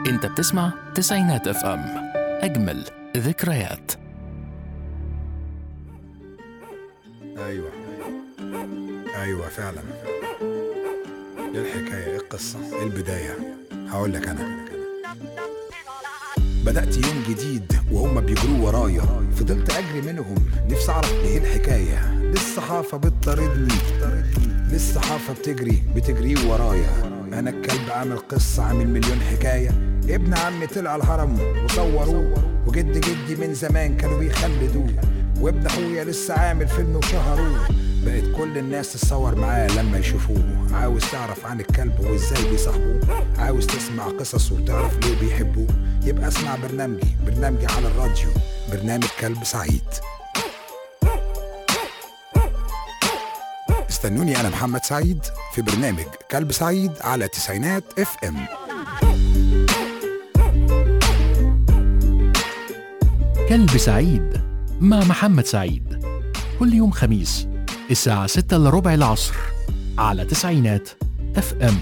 انت بتسمع تسعينات اف ام اجمل ذكريات ايوه ايوه فعلا ايه الحكايه ايه القصه ايه البدايه هقول لك انا بدأت يوم جديد وهم بيجروا ورايا فضلت أجري منهم نفسي أعرف إيه الحكاية للصحافة بتطاردني للصحافة بتجري بتجري ورايا أنا الكلب عامل قصة عامل مليون حكاية ابن عمي طلع الهرم وصوروه وجد جدي من زمان كانوا بيخلدوه وابن أخويا لسه عامل فيلم وشهروه بقت كل الناس تتصور معاه لما يشوفوه عاوز تعرف عن الكلب وازاي بيصاحبوه عاوز تسمع قصص وتعرف ليه بيحبوه يبقى اسمع برنامجي برنامجي على الراديو برنامج كلب سعيد استنوني انا محمد سعيد في برنامج كلب سعيد على تسعينات اف ام كلب سعيد مع محمد سعيد كل يوم خميس الساعة 6 إلا ربع العصر على تسعينات اف ام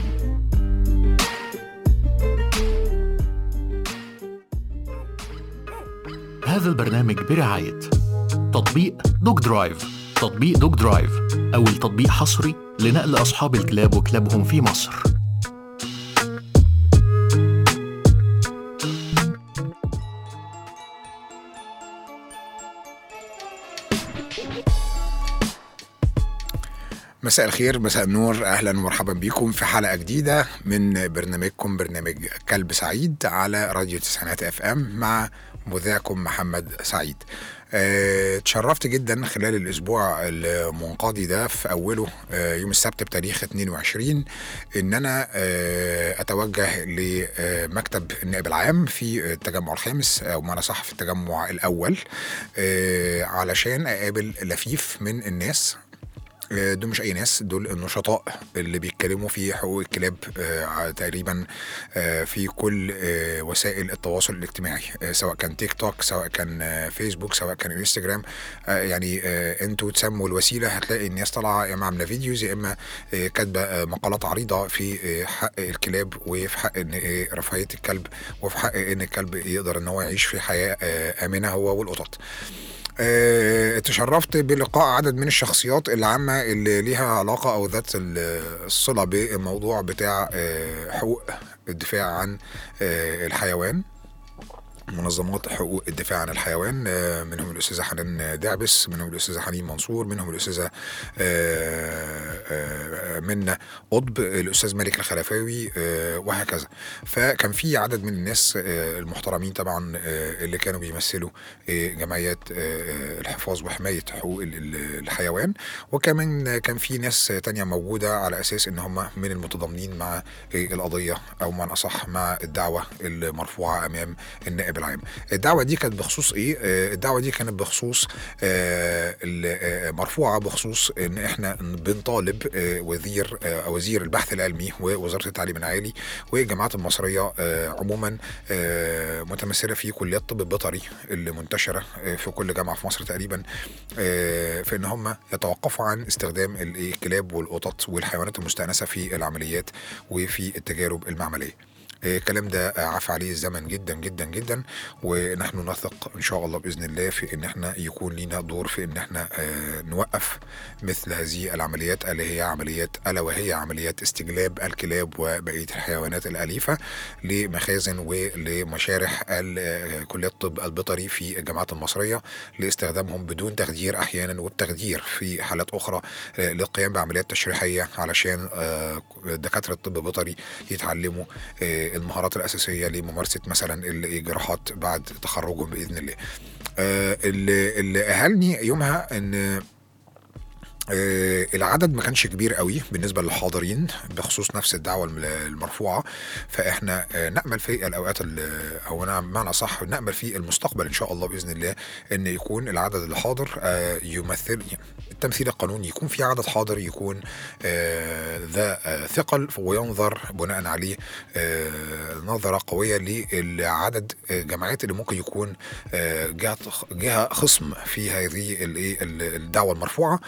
هذا البرنامج برعاية تطبيق دوج درايف تطبيق دوج درايف أول تطبيق حصري لنقل أصحاب الكلاب وكلابهم في مصر مساء الخير مساء النور اهلا ومرحبا بكم في حلقه جديده من برنامجكم برنامج كلب سعيد على راديو تسعينات اف ام مع مذيعكم محمد سعيد آه، اتشرفت جدا خلال الاسبوع المنقضي ده في اوله آه، يوم السبت بتاريخ 22 ان انا آه، اتوجه لمكتب النائب العام في التجمع الخامس او ما صح في التجمع الاول آه، علشان اقابل لفيف من الناس آه، دول مش اي ناس دول النشطاء اللي بيتكلموا في حقوق الكلاب آه، تقريبا آه، في كل آه، وسائل التواصل الاجتماعي آه، سواء كان تيك توك سواء كان آه، فيسبوك سواء كان انستجرام آه، يعني آه، انتوا تسموا الوسيله هتلاقي الناس طالعه يا اما عامله فيديوز يا اما آه، كاتبه آه، مقالات عريضه في آه، حق الكلاب وفي حق ان آه، رفاهيه الكلب وفي حق ان الكلب يقدر ان هو يعيش في حياه آه، امنه هو والقطط. آه، تشرفت بلقاء عدد من الشخصيات العامة اللي ليها علاقة أو ذات ال- الصلة بالموضوع بتاع آه، حقوق الدفاع عن آه، الحيوان منظمات حقوق الدفاع عن الحيوان آه، منهم الأستاذة حنان دعبس منهم الأستاذة حنين منصور منهم الأستاذة آه، آه، منى قطب الأستاذ مالك الخلفاوي آه، وهكذا فكان في عدد من الناس آه، المحترمين طبعا آه، اللي كانوا بيمثلوا آه، جمعيات آه، الحفاظ وحماية حقوق ال- ال- الحيوان وكمان كان في ناس تانية موجودة على أساس إن هم من المتضامنين مع آه، القضية أو معنى أصح مع الدعوة المرفوعة أمام النائب العام الدعوة دي كانت بخصوص إيه؟ آه، الدعوة دي كانت بخصوص آه، ال- آه، مرفوعة بخصوص إن إحنا بنطالب آه، وزير آه، وزير البحث العلمي ووزارة التعليم العالي والجامعات المصرية آه، عموما آه، متمثلة في كليات الطب البيطري اللي منتشرة آه، في كل جامعة في مصر تقريبا آه، في ان هم يتوقفوا عن استخدام ال- الكلاب والقطط والحيوانات المستأنسة في العمليات وفي التجارب المعملية آه، الكلام ده آه، عفى عليه الزمن جدا جدا جدا ونحن نثق ان شاء الله باذن الله في ان احنا يكون لينا دور في ان احنا آه، نوقف مثل هذه العمليات اللي هي عمليات الا وهي عمليات استجلاب الكلاب وبقيه الحيوانات الاليفه لمخازن ولمشارح ال- آه، كليه الطب البيطري في الجامعات المصريه لاستخدامهم بدون تخدير احيانا والتخدير في حالات اخرى آه، للقيام بعمليات تشريحيه علشان آه، دكاتره الطب البيطري يتعلموا آه، المهارات الاساسيه لممارسه مثلا الجراحات بعد تخرجهم باذن الله. آه، اللي اللي اهلني يومها ان آه، العدد ما كانش كبير قوي بالنسبه للحاضرين بخصوص نفس الدعوه الم- المرفوعه فاحنا آه، نامل في الاوقات ال- او انا بمعنى صح نامل في المستقبل ان شاء الله باذن الله ان يكون العدد اللي حاضر آه، يمثل التمثيل القانوني يكون في عدد حاضر يكون آه، ذا آه، ثقل وينظر بناء عليه آه، نظره قويه لعدد الجمعيات اللي ممكن يكون آه، جهه جهه خصم في هذه الايه ال- الدعوه المرفوعه وان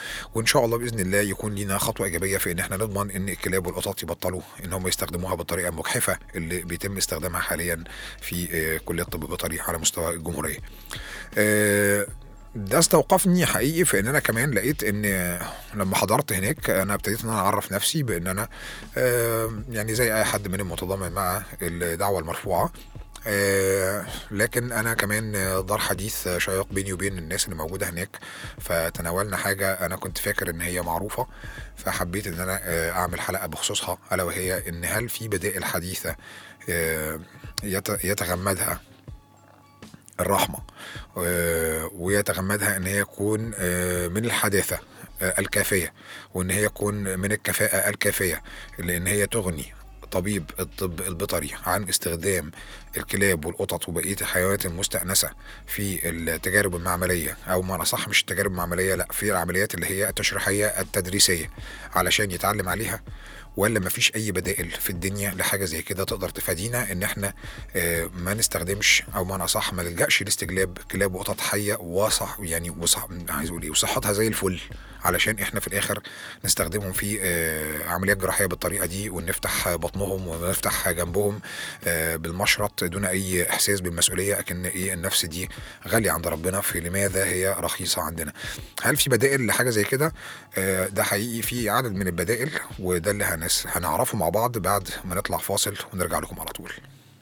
شاء الله باذن الله يكون لينا خطوه ايجابيه في ان احنا نضمن ان الكلاب والقطط يبطلوا ان هم يستخدموها بالطريقه المجحفه اللي بيتم استخدامها حاليا في آه، كليه الطب البيطري على مستوى الجمهوريه. آه، ده استوقفني حقيقي في ان انا كمان لقيت ان لما حضرت هناك انا ابتديت ان انا اعرف نفسي بان انا آه، يعني زي اي حد من المتضامن مع الدعوه المرفوعه آه، لكن انا كمان آه، دار حديث شيق بيني وبين الناس اللي موجوده هناك فتناولنا حاجه انا كنت فاكر ان هي معروفه فحبيت ان انا آه، اعمل حلقه بخصوصها الا وهي ان هل في بدائل حديثه آه، يت- يتغمدها الرحمه آه، ويتغمدها ان هي تكون آه، من الحداثه آه، الكافيه وان هي تكون من الكفاءه الكافيه لان هي تغني طبيب الطب البيطري عن استخدام الكلاب والقطط وبقيه الحيوانات المستأنسه في التجارب المعمليه او ما صح مش التجارب المعمليه لا في العمليات اللي هي التشريحيه التدريسيه علشان يتعلم عليها ولا مفيش اي بدائل في الدنيا لحاجه زي كده تقدر تفادينا ان احنا آه، ما نستخدمش او ما صح ما نلجاش لاستجلاب كلاب وقطط حيه وصح يعني وصح عايز اقول ايه وصحتها زي الفل علشان احنا في الاخر نستخدمهم في آه، عمليات جراحيه بالطريقه دي ونفتح بطنهم ونفتح جنبهم آه، بالمشرط دون اي احساس بالمسؤوليه اكن ايه النفس دي غاليه عند ربنا في لماذا هي رخيصه عندنا هل في بدائل لحاجه زي كده آه، ده حقيقي في عدد من البدائل وده اللي هنس هنعرفه مع بعض بعد ما نطلع فاصل ونرجع لكم على طول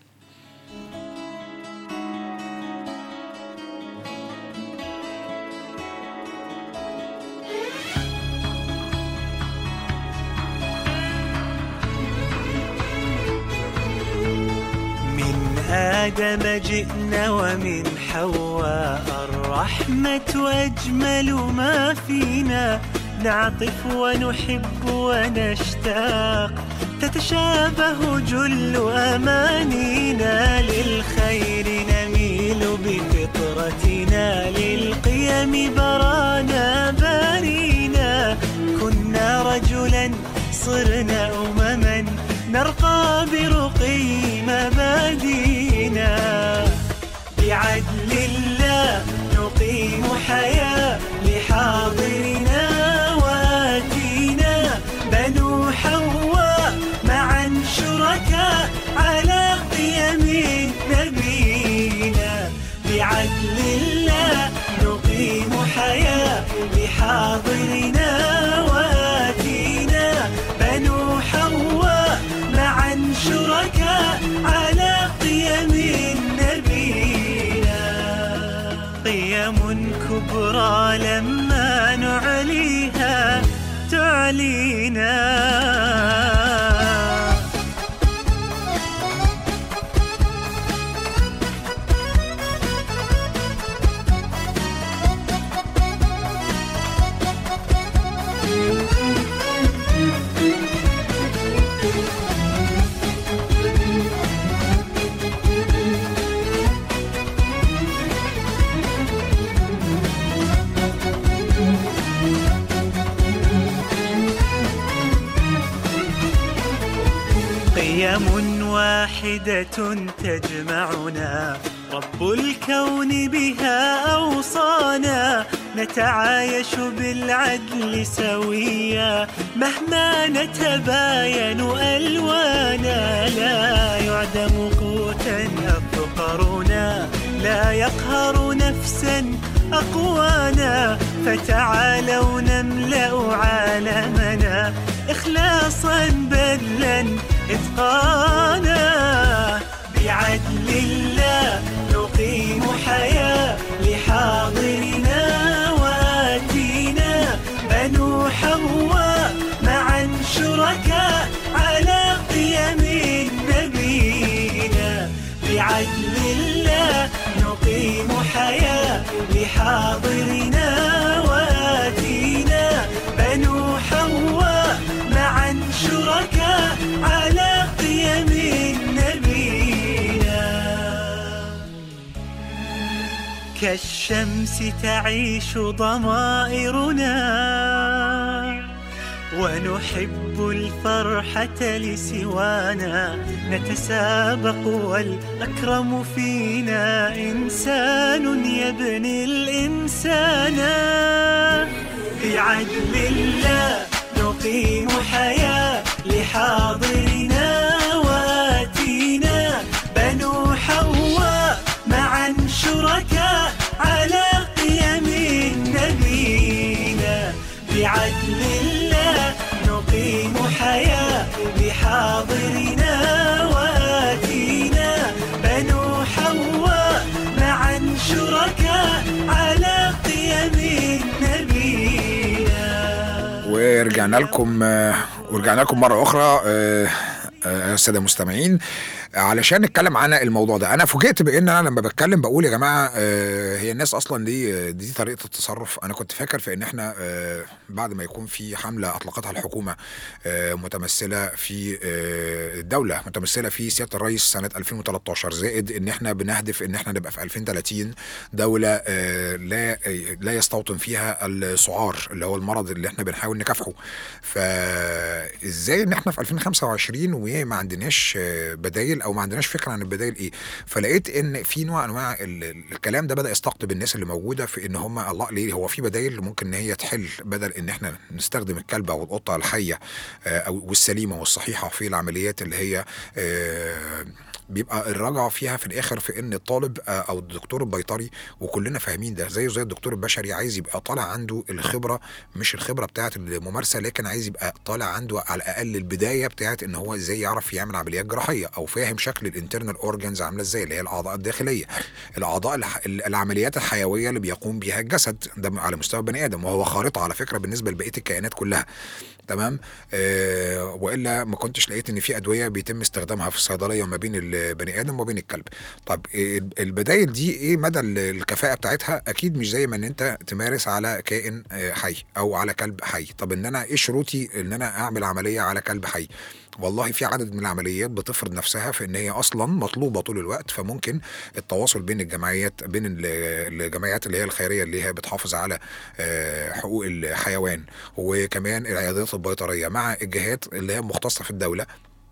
من آدم جئنا ومن حواء الرحمة أجمل ما فينا نعطف ونحب ونشتاق تتشابه جل أمانينا للخير نميل بفطرتنا للقيم برانا بارينا كنا رجلا صرنا أمما نرقى برقي مبادينا بعدل الله نقيم حياة لحاضرنا وآتينا بنو حواء معا شركاء على قيم نبينا بعدل الله نقيم حياة لحاضرنا وآتينا بنو حواء معا شركاء على قيم نبينا قيم كبرى لما نعليها تعلينا قيم واحدة تجمعنا رب الكون بها أوصانا نتعايش بالعدل سويا مهما نتباين ألوانا لا يعدم قوتا أفقرنا لا يقهر نفسا أقوانا فتعالوا نملأ عالمنا إخلاصا بذلا إتقانا بعدل الله نقيم حياة لحاضرنا وآتينا بنو حواء معا شركاء على قيم نبينا بعدل الله نقيم حياة لحاضرنا وآتينا بنو حواء معا شركاء على قيم نبينا كالشمس تعيش ضمائرنا ونحب الفرحة لسوانا نتسابق والأكرم فينا إنسان يبني الإنسان بعدل الله نقيم حياة لحاضرنا واتينا بنو حواء معا شركاء على قيم نبينا بعدل الله نقيم حياة لحاضرنا واتينا بنو حواء معا شركاء على قيم نبينا ورجعنا لكم آه، ورجعنا لكم مره اخرى آه، آه، الساده المستمعين علشان نتكلم عن الموضوع ده انا فوجئت بان انا لما بتكلم بقول يا جماعه آه، هي الناس اصلا دي دي طريقه التصرف انا كنت فاكر في ان احنا آه، بعد ما يكون في حمله اطلقتها الحكومه آه، متمثله في آه، الدوله متمثله في سياده الرئيس سنه 2013 زائد ان احنا بنهدف ان احنا نبقى في 2030 دوله آه، لا لا يستوطن فيها السعار اللي هو المرض اللي احنا بنحاول نكافحه فازاي ان احنا في 2025 وما عندناش آه، بدايل او ما عندناش فكره عن البدايل ايه فلقيت ان في نوع انواع ال- ال- الكلام ده بدا يستقطب الناس اللي موجوده في ان هم الله ليه هو في بدايل ممكن ان هي تحل بدل ان احنا نستخدم الكلبه او القطه الحيه آه، او والسليمه والصحيحه في العمليات اللي هي آه، بيبقى الرجعه فيها في الاخر في ان الطالب آه، او الدكتور البيطري وكلنا فاهمين ده زيه زي الدكتور البشري عايز يبقى طالع عنده الخبره مش الخبره بتاعه الممارسه لكن عايز يبقى طالع عنده على الاقل البدايه بتاعه ان هو ازاي يعرف يعمل عمليات جراحيه او فاهم شكل الانترنال اورجانز عامله ازاي اللي هي الاعضاء الداخليه الاعضاء الح... العمليات الحيويه اللي بيقوم بيها الجسد ده على مستوى بني ادم وهو خارطه على فكره بالنسبه لبقيه الكائنات كلها تمام آه والا ما كنتش لقيت ان في ادويه بيتم استخدامها في الصيدليه ما بين البني ادم وبين الكلب طب آه، البدايل دي ايه مدى ال- الكفاءه بتاعتها اكيد مش زي ما ان انت تمارس على كائن آه، حي او على كلب حي طب ان انا ايه شروطي ان انا اعمل عمليه على كلب حي والله في عدد من العمليات بتفرض نفسها في ان هي اصلا مطلوبه طول الوقت فممكن التواصل بين الجمعيات بين ال- الجمعيات اللي هي الخيريه اللي هي بتحافظ على آه، حقوق الحيوان وكمان العيادات البيطريه مع الجهات اللي هي مختصه في الدوله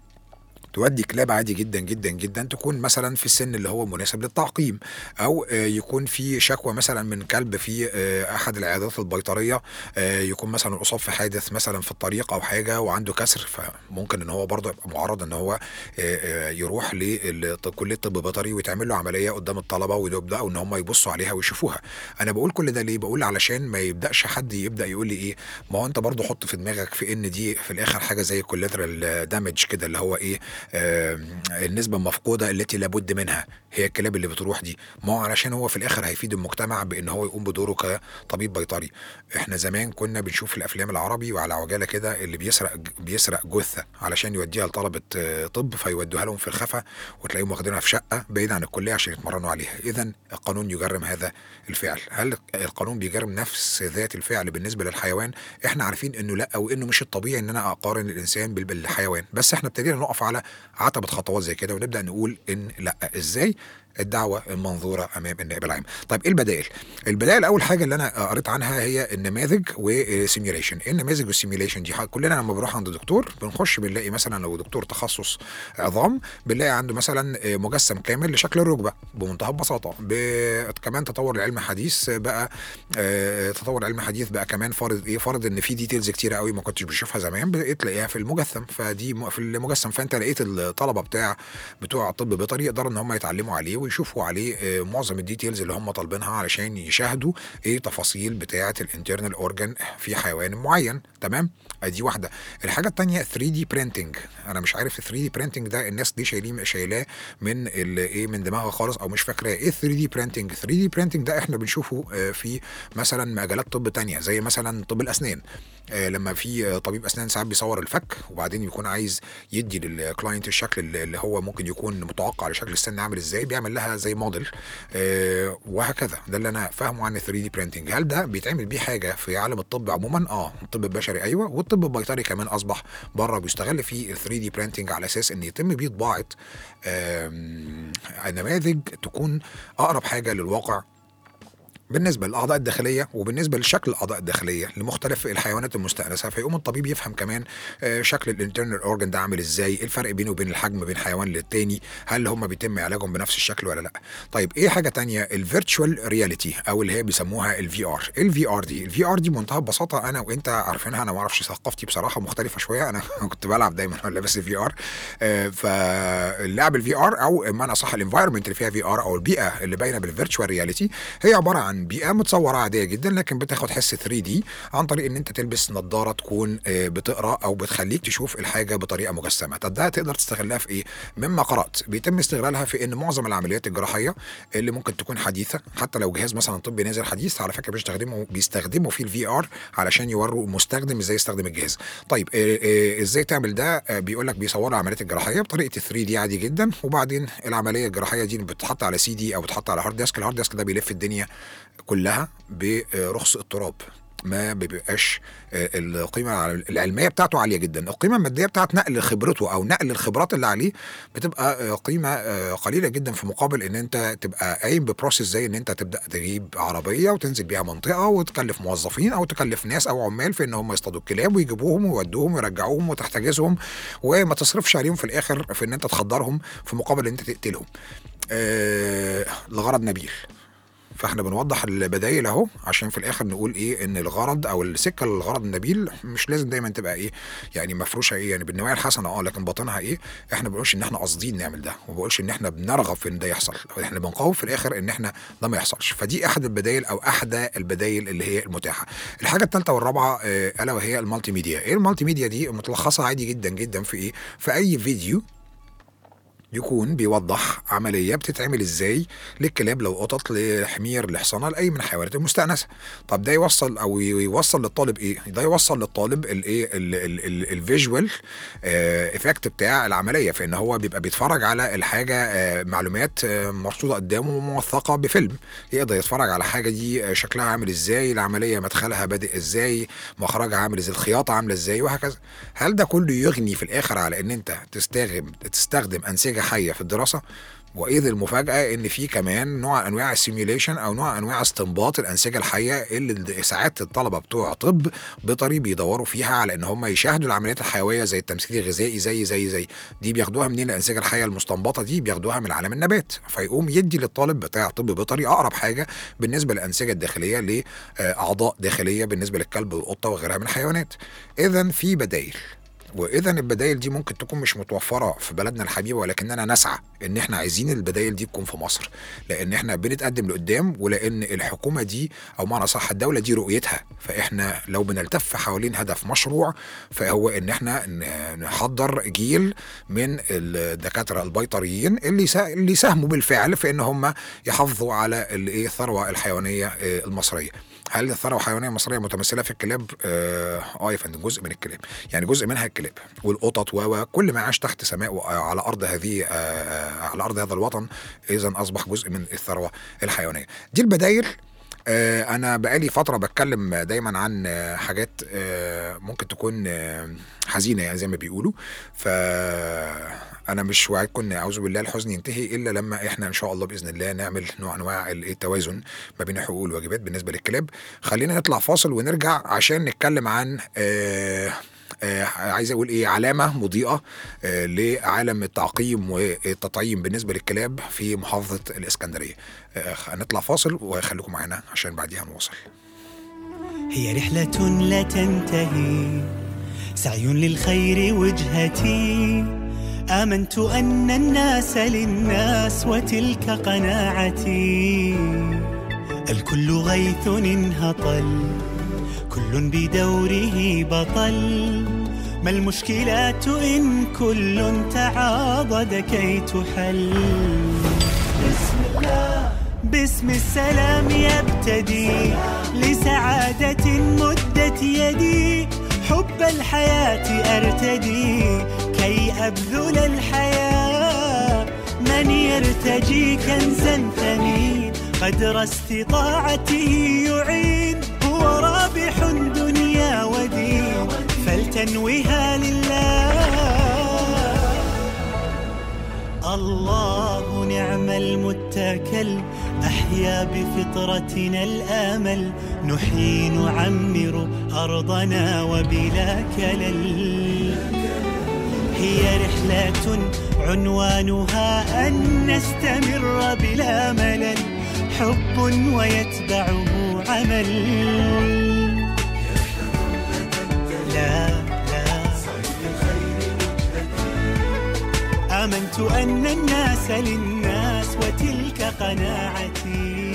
تودي كلاب عادي جدا جدا جدا تكون مثلا في السن اللي هو مناسب للتعقيم او آه، يكون في شكوى مثلا من كلب في آه، احد العيادات البيطريه آه، يكون مثلا اصاب في حادث مثلا في الطريق او حاجه وعنده كسر فممكن ان هو برضه يبقى معرض ان هو آه، آه، يروح لكليه طب بيطري ويتعمل له عمليه قدام الطلبه ويبداوا ان هم يبصوا عليها ويشوفوها انا بقول كل ده ليه بقول علشان ما يبداش حد يبدا يقول لي ايه ما هو انت برضه حط في دماغك في ان دي في الاخر حاجه زي كولاترال دامج كده اللي هو ايه آه النسبه المفقوده التي لابد منها هي الكلاب اللي بتروح دي ما هو علشان هو في الاخر هيفيد المجتمع بان هو يقوم بدوره كطبيب بيطري احنا زمان كنا بنشوف في الافلام العربي وعلى عجاله كده اللي بيسرق بيسرق جثه علشان يوديها لطلبه آه، طب فيودوها لهم في الخفا وتلاقيهم واخدينها في شقه بعيد عن الكليه عشان يتمرنوا عليها اذا القانون يجرم هذا الفعل هل القانون بيجرم نفس ذات الفعل بالنسبه للحيوان احنا عارفين انه لا او انه مش الطبيعي ان انا اقارن الانسان بال- بالحيوان بس احنا ابتدينا نقف على عتبه خطوات زي كده ونبدا نقول ان لا ازاي الدعوه المنظوره امام النائب العام. طيب ايه البدائل؟ البدائل اول حاجه اللي انا قريت عنها هي النماذج وسيميوليشن، ايه النماذج والسيميوليشن دي؟ كلنا لما بنروح عند دكتور بنخش بنلاقي مثلا لو دكتور تخصص عظام بنلاقي عنده مثلا مجسم كامل لشكل الركبه بمنتهى البساطه، ب- كمان تطور العلم الحديث بقى آه، تطور العلم الحديث بقى كمان فارض ايه؟ فارض ان في ديتيلز كتيره قوي ما كنتش بشوفها زمان بقيت تلاقيها في المجسم فدي م- في المجسم فانت لقيت الطلبه بتاع بتوع طب بيطري يقدروا ان هم يتعلموا عليه ويشوفوا عليه آه، معظم الديتيلز اللي هم طالبينها علشان يشاهدوا ايه تفاصيل بتاعه الانترنال اورجان في حيوان معين تمام ادي واحده الحاجه الثانيه 3 دي برينتنج انا مش عارف 3 دي برينتنج ده الناس دي شايلين شايلاه من ال- ايه من دماغها خالص او مش فاكراه ايه 3 دي برينتنج 3 دي برينتنج ده احنا بنشوفه آه، في مثلا مجالات طب تانية زي مثلا طب الاسنان آه، لما في آه، طبيب اسنان ساعات بيصور الفك وبعدين يكون عايز يدي للكلاينت الشكل اللي اللي هو ممكن يكون متوقع لشكل السن عامل ازاي بيعمل لها زي موديل آه، وهكذا ده اللي انا فاهمه عن 3 دي برينتنج هل ده بيتعمل بيه حاجه في عالم الطب عموما اه الطب البشري ايوه والطب البيطري كمان اصبح بره بيستغل فيه ال 3 دي برينتنج على اساس ان يتم بيه طباعه آم، نماذج تكون اقرب حاجه للواقع بالنسبه للاعضاء الداخليه وبالنسبه لشكل الاعضاء الداخليه لمختلف الحيوانات المستانسه فيقوم الطبيب يفهم كمان آه، شكل الانترنال اورجن ده عامل ازاي ايه الفرق بينه وبين الحجم بين حيوان للتاني هل هم بيتم علاجهم بنفس الشكل ولا لا طيب ايه حاجه تانية الفيرتشوال رياليتي او اللي هي بيسموها الفي ار الفي ار دي الفي ار دي بمنتهى البساطه انا وانت عارفينها انا ما اعرفش ثقافتي بصراحه مختلفه شويه انا كنت بلعب دايما وانا لابس في ار فاللعب الفي ار او بمعنى صح الانفايرمنت اللي فيها في ار او البيئه اللي باينه بالفيرتشوال رياليتي هي عباره عن بيئه متصوره عاديه جدا لكن بتاخد حس 3 دي عن طريق ان انت تلبس نظاره تكون آه، بتقرا او بتخليك تشوف الحاجه بطريقه مجسمه طب ده تقدر تستغلها في ايه مما قرات بيتم استغلالها في ان معظم العمليات الجراحيه اللي ممكن تكون حديثه حتى لو جهاز مثلا طبي نازل حديث على فكره بيستخدموا بيستخدموا فيه الفي ار علشان يوروا المستخدم ازاي يستخدم الجهاز طيب آه، آه، ازاي تعمل ده آه، بيقول لك بيصوروا العمليات الجراحيه بطريقه 3 دي عادي جدا وبعدين العمليه الجراحيه دي بتتحط على سي دي او بتتحط على هارد ديسك الهارد ديسك ده بيلف الدنيا كلها برخص التراب ما بيبقاش آه، القيمه العلميه بتاعته عاليه جدا القيمه الماديه بتاعت نقل خبرته او نقل الخبرات اللي عليه بتبقى آه، قيمه آه، قليله جدا في مقابل ان انت تبقى قايم ببروسيس زي ان انت تبدا تجيب عربيه وتنزل بيها منطقه وتكلف موظفين او تكلف ناس او عمال في ان هم يصطادوا الكلاب ويجيبوهم ويودوهم ويرجعوهم وتحتجزهم وما تصرفش عليهم في الاخر في ان انت تخدرهم في مقابل ان انت تقتلهم آه لغرض نبيل فاحنا بنوضح البدايل اهو عشان في الاخر نقول ايه ان الغرض او السكه للغرض النبيل مش لازم دايما تبقى ايه يعني مفروشه ايه يعني بالنوايا الحسنه اه لكن باطنها ايه احنا ما بنقولش ان احنا قاصدين نعمل ده وما بقولش ان احنا بنرغب في ان ده يحصل احنا بنقاوم في الاخر ان احنا ده ما يحصلش فدي احد البدايل او احدى البدايل اللي هي المتاحه الحاجه الثالثه والرابعه آه، الا وهي المالتي ميديا ايه المالتي ميديا دي متلخصه عادي جدا جدا في ايه في اي فيديو يكون بيوضح عمليه بتتعمل ازاي للكلاب لو قطط لحمير لحصانه لاي من الحيوانات المستانسه طب ده يوصل او يوصل للطالب ايه ده يوصل للطالب الايه الفيجوال افكت بتاع العمليه في ان هو بيبقى بيتفرج على الحاجه آه، معلومات آه، مرصوده قدامه موثقه بفيلم يقدر يتفرج على حاجه دي آه، شكلها عامل ازاي العمليه مدخلها بادئ ازاي مخرجها عامل ازاي الخياطه عامله ازاي وهكذا هل ده كله يغني في الاخر على ان انت تستخدم تستخدم انسجه حيه في الدراسه واذ المفاجاه ان في كمان نوع انواع السيميوليشن او نوع انواع استنباط الانسجه الحيه اللي ساعات الطلبه بتوع طب بيطري بيدوروا فيها على ان هم يشاهدوا العمليات الحيويه زي التمثيل الغذائي زي زي زي دي بياخدوها منين الانسجه الحيه المستنبطه دي بياخدوها من عالم النبات فيقوم يدي للطالب بتاع طب بيطري اقرب حاجه بالنسبه للانسجه الداخليه لاعضاء داخليه بالنسبه للكلب والقطه وغيرها من الحيوانات اذا في بدائل واذا البدائل دي ممكن تكون مش متوفره في بلدنا الحبيبه ولكننا نسعى ان احنا عايزين البدائل دي تكون في مصر لان احنا بنتقدم لقدام ولان الحكومه دي او معنى صح الدوله دي رؤيتها فاحنا لو بنلتف حوالين هدف مشروع فهو ان احنا ن- نحضر جيل من الدكاتره البيطريين اللي سا- اللي ساهموا بالفعل في ان هم يحافظوا على الايه الثروه الحيوانيه آه، المصريه هل الثروه الحيوانيه المصريه متمثله في الكلاب؟ اه آه يا فندم جزء من الكلاب، يعني جزء منها الكلاب والقطط و كل ما عاش تحت سماء آه، على ارض هذه آه، آه، على ارض هذا الوطن اذا اصبح جزء من الثروه الحيوانيه. دي البدايل آه، انا بقالي فتره بتكلم دايما عن آه، حاجات آه، ممكن تكون آه، حزينه يعني زي ما بيقولوا ف انا مش وعدكم ان اعوذ بالله الحزن ينتهي الا لما احنا ان شاء الله باذن الله نعمل نوع انواع ال- التوازن ما بين الحقوق والواجبات بالنسبه للكلاب خلينا نطلع فاصل ونرجع عشان نتكلم عن آه آه عايز اقول ايه علامه مضيئه آه لعالم التعقيم والتطعيم بالنسبه للكلاب في محافظه الاسكندريه آه هنطلع فاصل وخليكم معانا عشان بعديها نواصل هي رحلة لا تنتهي سعي للخير وجهتي آمنت أن الناس للناس وتلك قناعتي الكل غيث انهطل كل بدوره بطل ما المشكلات إن كل تعاضد كي تحل بسم الله باسم السلام يبتدي لسعادة مدت يدي حب الحياة أرتدي كي أبذل الحياة من يرتجي كنزا ثمين قدر استطاعته يعين هو رابح دنيا ودين فلتنوها لله الله نعم المعين المتكل أحيا بفطرتنا الآمل نحيي نعمر أرضنا وبلا كلل هي رحلة عنوانها أن نستمر بلا ملل حب ويتبعه عمل لا لا آمنت أن الناس للناس وتلك قناعتي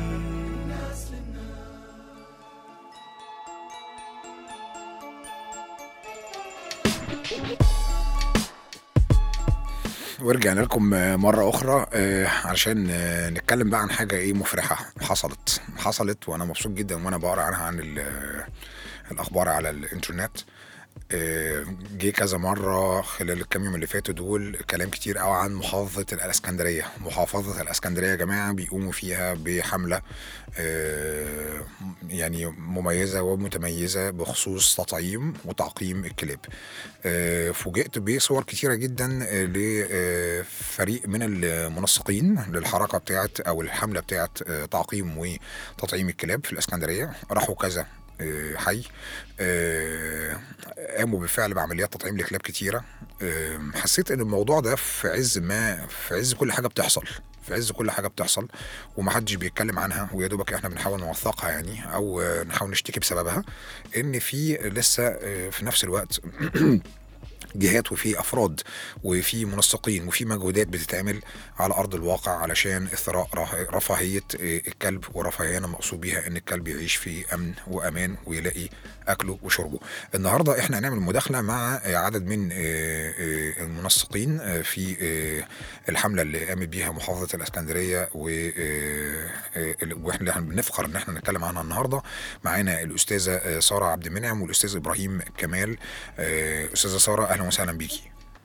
ورجعنا لكم مرة أخرى آه، علشان آه، نتكلم بقى عن حاجة إيه مفرحة حصلت حصلت وأنا مبسوط جدا وأنا بقرأ عنها عن ال- الأخبار على الإنترنت آه، جه كذا مرة خلال الكام يوم اللي فاتوا دول كلام كتير قوي عن محافظة الإسكندرية محافظة الإسكندرية يا جماعة بيقوموا فيها بحملة آه، يعني مميزة ومتميزة بخصوص تطعيم وتعقيم الكلاب آه، فوجئت بصور كتيرة جدا آه، لفريق من المنسقين للحركة بتاعت أو الحملة بتاعت آه، تعقيم وتطعيم الكلاب في الإسكندرية راحوا كذا آه، حي آه، قاموا بالفعل بعمليات تطعيم لكلاب كتيرة آه، حسيت ان الموضوع ده في عز ما في عز كل حاجة بتحصل في عز كل حاجة بتحصل ومحدش بيتكلم عنها ويا دوبك احنا بنحاول نوثقها يعني او آه، نحاول نشتكي بسببها ان في لسه آه، في نفس الوقت جهات وفي افراد وفي منسقين وفي مجهودات بتتعمل على ارض الواقع علشان اثراء راه- رفاهيه آه، الكلب ورفاهيه انا مقصود بيها ان الكلب يعيش في امن وامان ويلاقي اكله وشربه. النهارده احنا هنعمل مداخله مع آه، عدد من آه، آه، المنسقين آه، في آه، الحمله اللي قامت بيها محافظه الاسكندريه و آه، آه، واحنا اللي بنفخر ان احنا نتكلم عنها النهارده معانا الاستاذه آه، ساره عبد المنعم والاستاذ ابراهيم كمال آه، استاذه ساره اهلا وسهلا بيكي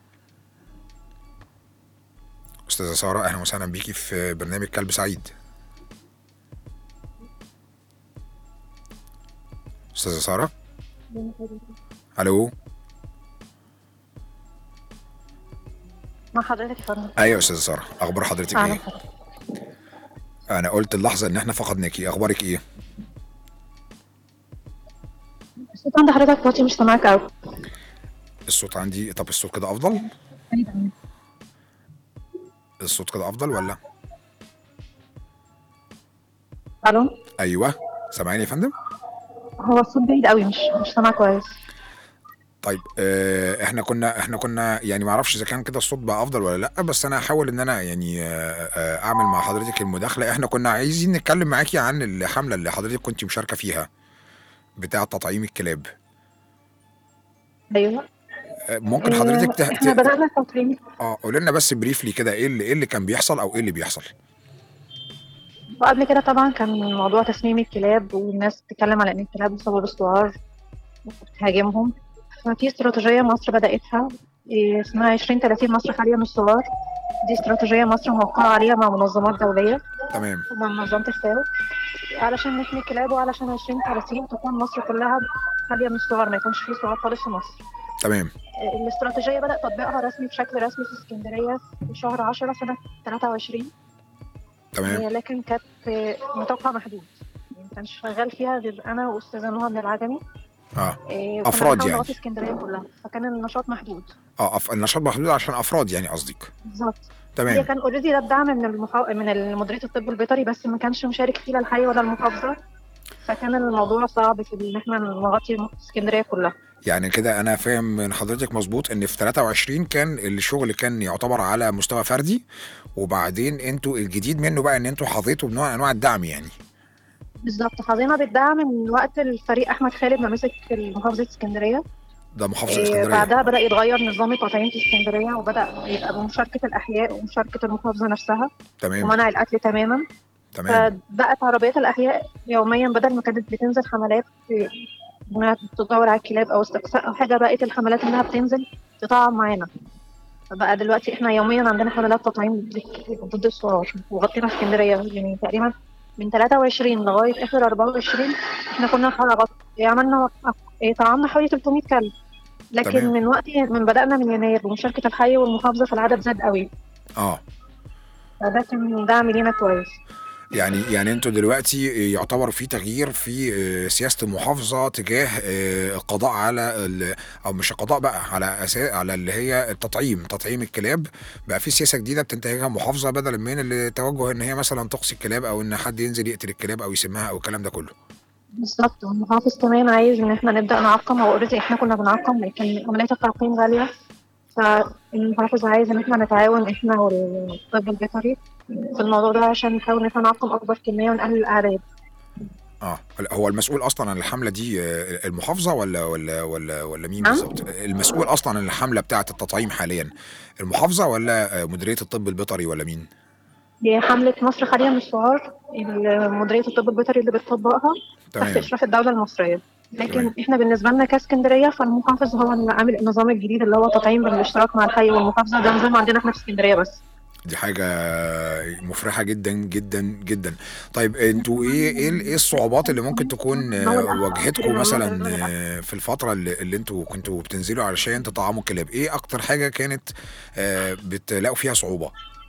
استاذه ساره اهلا وسهلا بيكي في برنامج كلب سعيد استاذه ساره الو مع حضرتك يا فندم ايوه يا استاذه ساره اخبار حضرتك أهلا ايه انا قلت اللحظه ان احنا فقدناكي اخبارك ايه الصوت عند حضرتك واطي مش سامعك قوي الصوت عندي طب الصوت كده افضل الصوت كده افضل ولا الو ايوه سامعيني يا فندم هو الصوت بعيد قوي مش مش سامع كويس طيب آه احنا كنا احنا كنا يعني ما اعرفش اذا كان كده الصوت بقى افضل ولا لا بس انا هحاول ان انا يعني آه آه اعمل مع حضرتك المداخله احنا كنا عايزين نتكلم معاكي عن الحمله اللي حضرتك كنت مشاركه فيها بتاعه تطعيم الكلاب ايوه آه ممكن حضرتك آه، ته... احنا ت... بدأنا التطعيم اه قول لنا بس بريفلي كده ايه اللي ايه اللي كان بيحصل او ايه اللي بيحصل وقبل كده طبعا كان موضوع تسميم الكلاب والناس بتتكلم على ان الكلاب مصابة بالسعار وبتهاجمهم ففي استراتيجية مصر بدأتها إيه، اسمها 2030 مصر خالية من السعار دي استراتيجية مصر موقعة عليها مع منظمات دولية تمام ومع منظمة الفاو علشان نحمي الكلاب وعلشان 2030 تكون مصر كلها خالية من السعار ما يكونش فيه سعار خالص في مصر تمام الاستراتيجية بدأ تطبيقها رسمي بشكل رسمي في اسكندرية في شهر 10 سنة 23 تمام آه، لكن كانت آه، نطاقها محدود يعني ما كانش شغال فيها غير أنا وأستاذة نهى من العجمي اه آه، وكنا أفراد بنحاول يعني. نغطي اسكندرية كلها فكان النشاط محدود اه أف... النشاط محدود عشان افراد يعني قصدك بالظبط هي تمام كان اوريدي ده الدعم من المحا... من مديرية الطب البيطري بس ما كانش مشارك فيه لا الحي ولا المحافظة فكان الموضوع صعب في ان احنا نغطي اسكندرية كلها يعني كده انا فاهم من حضرتك مظبوط ان في 23 كان الشغل كان يعتبر على مستوى فردي وبعدين انتوا الجديد منه بقى ان انتوا حظيتوا بنوع من انواع الدعم يعني بالظبط حظينا بالدعم من وقت الفريق احمد خالد ما مسك محافظه اسكندريه ده محافظه إيه، اسكندريه بعدها بدا يتغير نظام التطعيم في اسكندريه وبدا يبقى بمشاركه الاحياء ومشاركه المحافظه نفسها تمام ومنع القتل تماما تمام فبقت عربيات الاحياء يوميا بدل ما كانت بتنزل حملات إيه، انها تدور على الكلاب او استقصاء او حاجه بقت الحملات انها بتنزل تطعم معانا فبقى دلوقتي احنا يوميا عندنا حملات تطعيم ضد السعار وغطينا اسكندريه يعني تقريبا من 23 لغايه اخر 24 احنا كنا حلقات عملنا إيه، طعمنا حوالي 300 كلب لكن تمام. من وقت من بدانا من يناير بمشاركه الحي والمحافظه فالعدد زاد قوي اه فده كان دعم لينا كويس يعني يعني انتوا دلوقتي يعتبر في تغيير في آه، سياسه المحافظه تجاه آه، القضاء على ال- او مش القضاء بقى على اساس على اللي هي التطعيم تطعيم الكلاب بقى في سياسه جديده بتنتهجها المحافظه بدلا من التوجه ان هي مثلا تقصي الكلاب او ان حد ينزل يقتل الكلاب او يسمها او الكلام ده كله بالظبط والمحافظ كمان عايز ان احنا نبدا نعقم هو اوريدي احنا كنا بنعقم لكن عمليه التعقيم غاليه فالمحافظ عايز ان احنا نتعاون احنا والطب البيطري في الموضوع ده عشان نحاول ان احنا نعقم اكبر كميه ونقلل الاعداد اه هو المسؤول اصلا عن الحمله دي آه، المحافظه ولا ولا ولا ولا مين نعم؟ بالظبط المسؤول اصلا عن الحمله بتاعه التطعيم حاليا المحافظه ولا آه، مديريه الطب البيطري ولا مين دي حمله مصر خاليه من السعار مديريه الطب البيطري اللي بتطبقها تحت تمام اشراف الدوله المصريه لكن تمام. احنا بالنسبه لنا كاسكندريه فالمحافظ هو اللي عامل النظام الجديد اللي هو تطعيم بالاشتراك مع الحي والمحافظه ده نظام عندنا احنا في اسكندريه بس دي حاجة مفرحة جدا جدا جدا طيب انتوا ايه ايه ايه الصعوبات اللي ممكن تكون آه، واجهتكم مثلا آه، في الفترة اللي, اللي انتوا كنتوا بتنزلوا علشان تطعموا الكلاب ايه اكتر حاجة كانت آه، بتلاقوا فيها صعوبة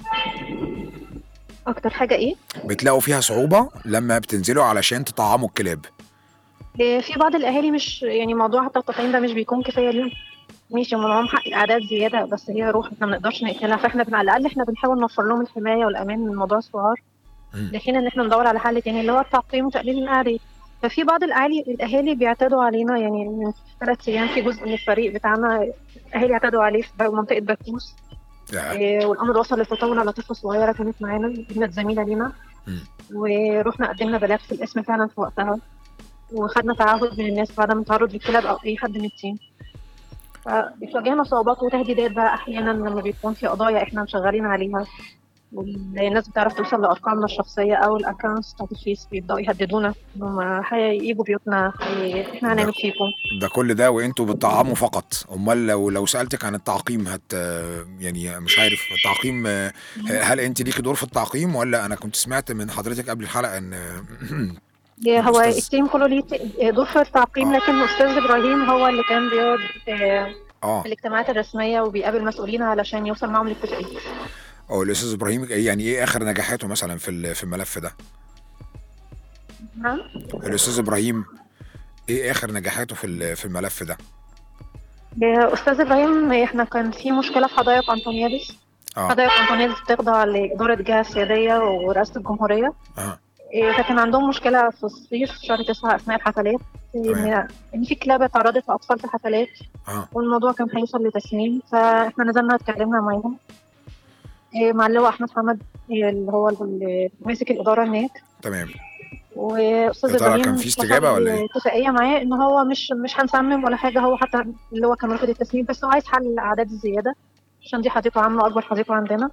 اكتر حاجه ايه بتلاقوا فيها صعوبة لما بتنزلوا علشان تطعموا الكلاب إيه، في بعض الاهالي مش يعني موضوع حتى التطعيم ده مش بيكون كفايه ليهم ماشي هم معاهم حق الاعداد زياده بس هي روح احنا ما نقدرش نقتلها فاحنا بن- على الاقل احنا بنحاول نوفر لهم الحمايه والامان من موضوع السعار مم. لحين ان احنا ندور على حل تاني اللي هو التعقيم وتقليل الاعداد ففي بعض الاهالي الاهالي بيعتادوا علينا يعني من ثلاث ايام في جزء من الفريق بتاعنا اهالي اعتادوا عليه في منطقه باكوس آه، إيه، والامر وصل للتطاول على طفله صغيره كانت معانا كانت زميله لينا مم. ورحنا قدمنا بلاغ في الاسم فعلا في وقتها وخدنا تعهد من الناس بعدم التعرض للكلاب او اي حد من التيم فبتواجهنا صعوبات وتهديدات بقى احيانا لما بيكون في قضايا احنا شغالين عليها والناس بتعرف توصل لارقامنا الشخصيه او الاكونتس بتاعت الفيس بيبداوا يهددونا انهم هيجوا بيوتنا هي- احنا هنعمل فيكم ده كل ده وانتوا بتطعموا فقط امال لو لو سألتك عن التعقيم هت يعني مش عارف التعقيم آه، هل انت ليكي دور في التعقيم ولا انا كنت سمعت من حضرتك قبل الحلقة ان هو الأستاذ- التيم كله ليه ت- دور في التعقيم آه. لكن استاذ ابراهيم هو اللي كان بيقعد آه، اه في الاجتماعات الرسميه وبيقابل مسؤولين علشان يوصل معاهم لاتفاقيه او الاستاذ ابراهيم يعني ايه اخر نجاحاته مثلا في ال- في الملف ده نعم الاستاذ ابراهيم ايه اخر نجاحاته في ال- في الملف ده آه، استاذ ابراهيم احنا كان في مشكله في حدائق انطونيادس اه حدائق انطونيادس بتخضع لاداره جهه سياديه ورئاسه الجمهوريه اه إيه، فكان عندهم مشكله في الصيف شهر تسعة اثناء الحفلات ان ان في كلاب اتعرضت لاطفال في الحفلات اه والموضوع كان هيوصل لتسنيم فاحنا نزلنا اتكلمنا معاهم إيه، مع اللواء احمد حمد إيه، اللي هو اللي ماسك الاداره هناك تمام واستاذ يا ترى ابراهيم كان في استجابة وصل ولا إيه؟ اتفاقيه معاه ان هو مش مش هنسمم ولا حاجه هو حتى اللي هو كان رافض التسميم بس هو عايز حل الاعداد الزياده عشان دي حديقه عامه اكبر حديقه عندنا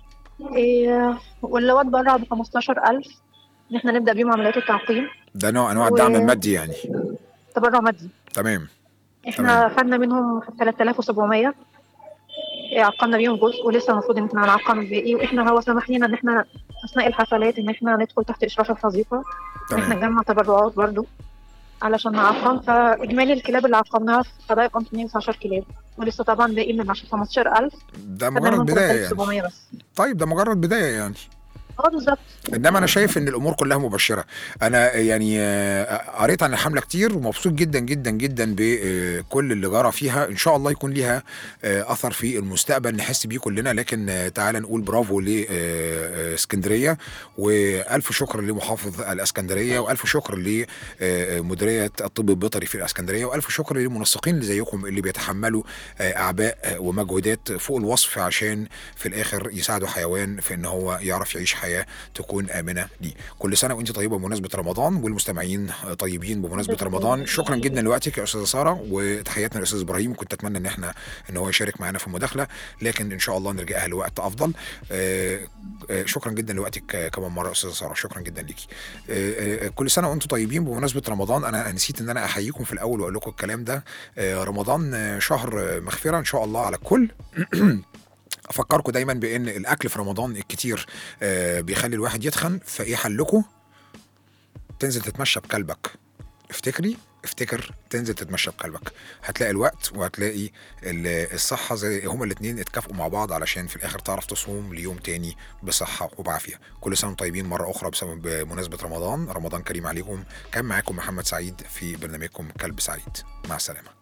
إيه واللي هو اتبرع ب 15000 ان احنا نبدا بيه عمليات التعقيم ده نوع انواع و- الدعم المادي يعني تبرع مادي تمام احنا خدنا منهم 3700 إيه، عقمنا بيهم جزء ولسه المفروض ان احنا هنعقم الباقي واحنا هو سمح لنا ان احنا اثناء الحفلات ان احنا ندخل تحت اشراف الحظيره ان احنا تمام نجمع تبرعات برضو علشان نعقم فاجمالي الكلاب اللي عقمناها في حدائق انطونيوس 10 كلاب ولسه طبعا باقي من 10 15000 ده خدنا مجرد منهم بداية يعني 3700 بس طيب ده مجرد بداية يعني اه بالظبط انما انا شايف ان الامور كلها مبشره انا يعني آه، قريت عن الحمله كتير ومبسوط جدا جدا جدا بكل اللي جرى فيها ان شاء الله يكون ليها آه، اثر في المستقبل نحس بيه كلنا لكن آه، تعالى نقول برافو لاسكندريه والف شكر لمحافظ الاسكندريه والف شكر لمديريه الطب البيطري في الاسكندريه والف شكر للمنسقين اللي زيكم اللي بيتحملوا آه، اعباء آه، ومجهودات فوق الوصف عشان في الاخر يساعدوا حيوان في ان هو يعرف يعيش حياه تكون امنه ليه كل سنه وانت طيبه بمناسبه رمضان والمستمعين طيبين بمناسبه رمضان شكرا جدا لوقتك يا استاذه ساره وتحياتنا للاستاذ ابراهيم كنت اتمنى ان احنا ان هو يشارك معنا في المداخله لكن ان شاء الله نرجعها لوقت افضل آه، آه، شكرا جدا لوقتك آه، كمان مره يا استاذه ساره شكرا جدا ليكي آه، آه، كل سنه وانتم طيبين بمناسبه رمضان انا نسيت ان انا احييكم في الاول واقول لكم الكلام ده آه، رمضان آه، شهر آه، مغفره ان شاء الله على الكل افكركم دايما بان الاكل في رمضان الكتير آه، بيخلي الواحد يتخن فايه حلكم تنزل تتمشى بكلبك افتكري افتكر تنزل تتمشى بقلبك هتلاقي الوقت وهتلاقي ال- الصحة زي هما الاتنين اتكافئوا مع بعض علشان في الآخر تعرف تصوم ليوم تاني بصحة وبعافية كل سنة وانتم طيبين مرة أخرى بسبب بمناسبة رمضان رمضان كريم عليكم كان معاكم محمد سعيد في برنامجكم كلب سعيد مع السلامة